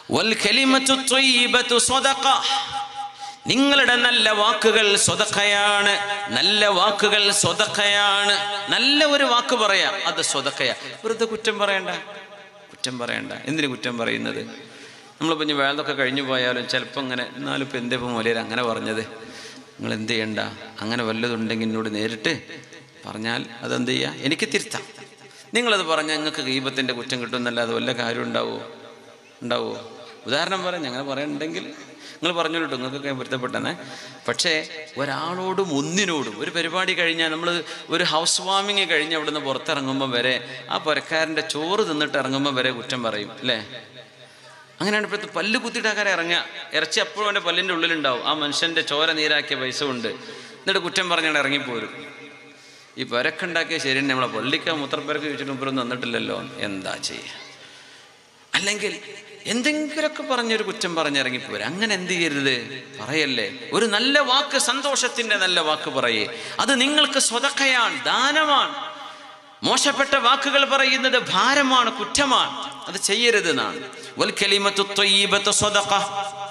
വൽ കലിമത്തു ത്വയ്യിബത്തു സ്വദഖ നിങ്ങളുടെ നല്ല വാക്കുകൾ സ്വതക്കയാണ് നല്ല വാക്കുകൾ സ്വതക്കയാണ് നല്ല ഒരു വാക്ക് പറയാ അത് സ്വതക്കയാ വെറുതെ കുറ്റം പറയണ്ട കുറ്റം പറയണ്ട എന്തിനു കുറ്റം പറയുന്നത് നമ്മളിപ്പോൾ ഇനി വേളതൊക്കെ കഴിഞ്ഞു പോയാലും ചിലപ്പോൾ ഇങ്ങനെ എന്നാലും ഇപ്പം എന്തേ ഇപ്പോൾ മൂലയിൽ അങ്ങനെ പറഞ്ഞത് നിങ്ങൾ എന്ത് ചെയ്യണ്ട അങ്ങനെ വല്ലതുണ്ടെങ്കിൽ എന്നോട് നേരിട്ട് പറഞ്ഞാൽ അതെന്ത് ചെയ്യുക എനിക്ക് തിരുത്താം നിങ്ങളത് പറഞ്ഞാൽ നിങ്ങൾക്ക് ഗീപത്തിൻ്റെ കുറ്റം കിട്ടുമെന്നല്ലാതെ വല്ല കാര്യം ഉണ്ടാവുമോ ഉണ്ടാവുമോ ഉദാഹരണം പറയാം ഞങ്ങൾ പറയുന്നുണ്ടെങ്കിൽ നിങ്ങൾ പറഞ്ഞോളൂ കേട്ടോ നിങ്ങൾക്കൊക്കെ പൊരുത്തപ്പെട്ടെന്നേ പക്ഷേ ഒരാളോടും ഒന്നിനോടും ഒരു പരിപാടി കഴിഞ്ഞാൽ നമ്മൾ ഒരു ഹൗസ് വാമിങ് കഴിഞ്ഞ് അവിടുന്ന് പുറത്തിറങ്ങുമ്പോൾ വരെ ആ പുരക്കാരൻ്റെ ചോറ് തിന്നിട്ട് ഇറങ്ങുമ്പോൾ വരെ കുറ്റം പറയും അല്ലേ അങ്ങനെയാണ് ഇപ്പോഴത്തെ പല്ല് കുത്തിയിട്ടാക്കാരെ ഇറങ്ങുക ഇറച്ചി അപ്പോഴും അവൻ്റെ പല്ലിൻ്റെ ഉള്ളിലുണ്ടാവും ആ മനുഷ്യൻ്റെ ചോര നീരാക്കിയ പൈസ കൊണ്ട് എന്നിട്ട് കുറ്റം പറഞ്ഞാണ് ഇറങ്ങിപ്പോരും ഈ പുരക്കുണ്ടാക്കിയ ശരി നമ്മളെ പള്ളിക്ക മുത്രപ്പരക്ക് ചോദിച്ചിട്ട് മുമ്പൊന്നും തന്നിട്ടില്ലല്ലോ എന്താ ചെയ്യുക അല്ലെങ്കിൽ എന്തെങ്കിലുമൊക്കെ പറഞ്ഞൊരു കുറ്റം പറഞ്ഞിറങ്ങിപ്പോരും അങ്ങനെ എന്ത് ചെയ്യരുത് പറയല്ലേ ഒരു നല്ല വാക്ക് സന്തോഷത്തിന്റെ നല്ല വാക്ക് പറയേ അത് നിങ്ങൾക്ക് സ്വതക്കയാണ് ദാനമാണ് മോശപ്പെട്ട വാക്കുകൾ പറയുന്നത് ഭാരമാണ് കുറ്റമാണ് അത് ചെയ്യരുത് എന്നാണ് വൽ കലിമത്തു ത്വയ്യിബത്തു സ്വതഖ